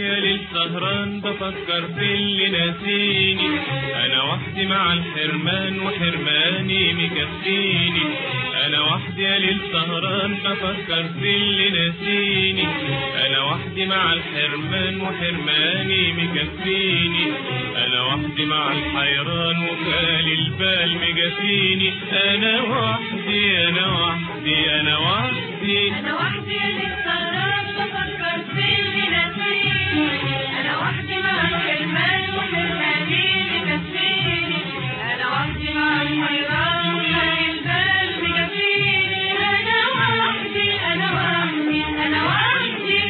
يا ليل سهران بفكر في اللي ناسيني انا وحدي مع الحرمان وحرماني مكفيني انا وحدي يا ليل سهران بفكر في اللي ناسيني انا وحدي مع الحرمان وحرماني مكفيني انا وحدي مع الحيران وخالي البال مجافيني انا وحدي انا وحدي انا وحدي أنا وحدي للسهران بفكر في اللي ناسيني أنا وحدي مع الحرمان وحرماني مكفيني أنا وحدي مع الحيران وخالي البال مكفيني أنا وحدي أنا وحدي أنا وحدي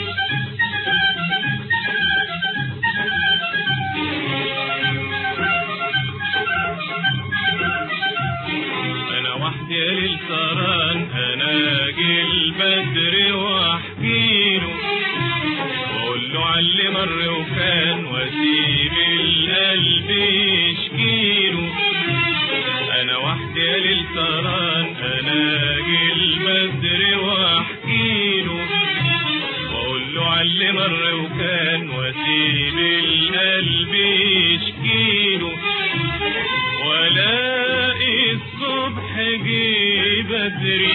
انا وحدي يا ليل سهران انا اجي البدر واحكيله واقول له على اللي مر وكان واسيب القلب يشكيله انا وحدي يا ليل سهران انا اجي البدر واحكيله واقول له على اللي مر وكان واسيب القلب يشكيله والاقي الصبح جه بدري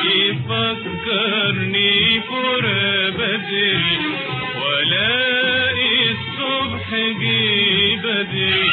يفكرني فرا بدري والاقي الصبح جه بدري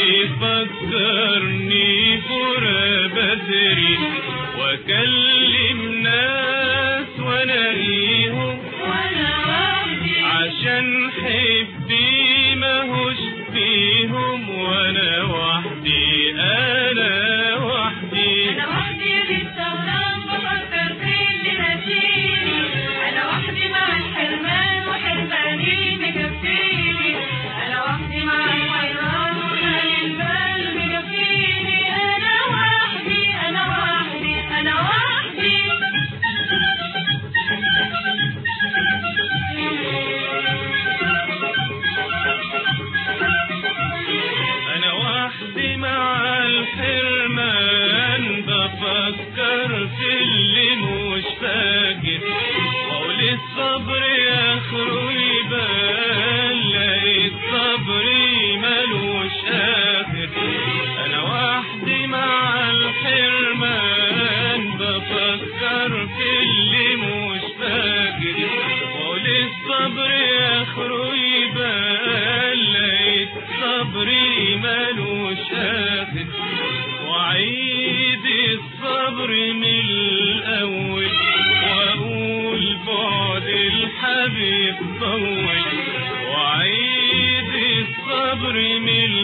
يفكرني فرا بدري واكلم ناس والاقيهم وأنا وحدي عشان حبي ماهوش فيهم وانا وحدي انا وحدي أنا وحدي للسهران بفكر في اللي ناسيني أنا وحدي مع الحرمان وحرماني مكفيني أنا وحدي مع الحيران وخالي البال مكفيني أنا وحدي أنا وحدي أنا وحدي انا وحدي مع الحرمان بفكر في اللي مش فاكر واقول الصبر اخره يبان لقيت صبري ملوش اخر انا وحدي مع الحرمان بفكر في اللي مش فاكر واقول الصبر اخره يبان لقيت صبري ملوش اخر وعيد الصبر من الاول واقول بعد الحبيب طول وعيد الصبر من